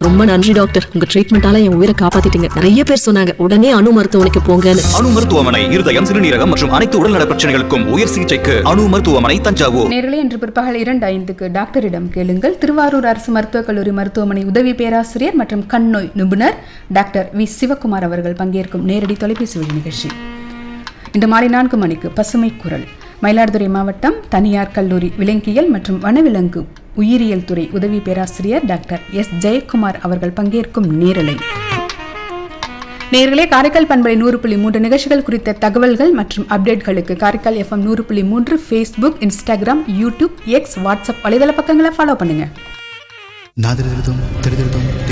ரொம்ப நன்றி டாக்டர் உங்க ட்ரீட்மெண்டால என் உயிரை காப்பாத்திட்டீங்க நிறைய பேர் சொன்னாங்க உடனே அணு மருத்துவமனைக்கு போங்கன்னு அணு மருத்துவமனை இருதயம் சிறுநீரகம் மற்றும் அனைத்து உடல்நல பிரச்சனைகளுக்கும் உயர் சிகிச்சைக்கு அணு மருத்துவமனை தஞ்சாவூர் நேரலை இன்று பிற்பகல் இரண்டு ஐந்துக்கு டாக்டரிடம் கேளுங்கள் திருவாரூர் அரசு மருத்துவக் கல்லூரி மருத்துவமனை உதவி பேராசிரியர் மற்றும் கண் நோய் நிபுணர் டாக்டர் வி சிவகுமார் அவர்கள் பங்கேற்கும் நேரடி தொலைபேசி வழி நிகழ்ச்சி இன்று மாலை நான்கு மணிக்கு பசுமை குரல் மயிலாடுதுறை மாவட்டம் தனியார் கல்லூரி விலங்கியல் மற்றும் வனவிலங்கு உயிரியல் துறை உதவி பேராசிரியர் டாக்டர் எஸ் ஜெயக்குமார் அவர்கள் பங்கேற்கும் நேரலை நேர்களே காரைக்கால் பண்பலை நூறு புள்ளி மூன்று நிகழ்ச்சிகள் குறித்த தகவல்கள் மற்றும் அப்டேட்களுக்கு காரைக்கால் எஃப்எம் நூறு புள்ளி மூன்று Facebook Instagram YouTube X WhatsApp வலைதள பக்கங்களை ஃபாலோ பண்ணுங்க നാദൃതം ദരിദ്രതം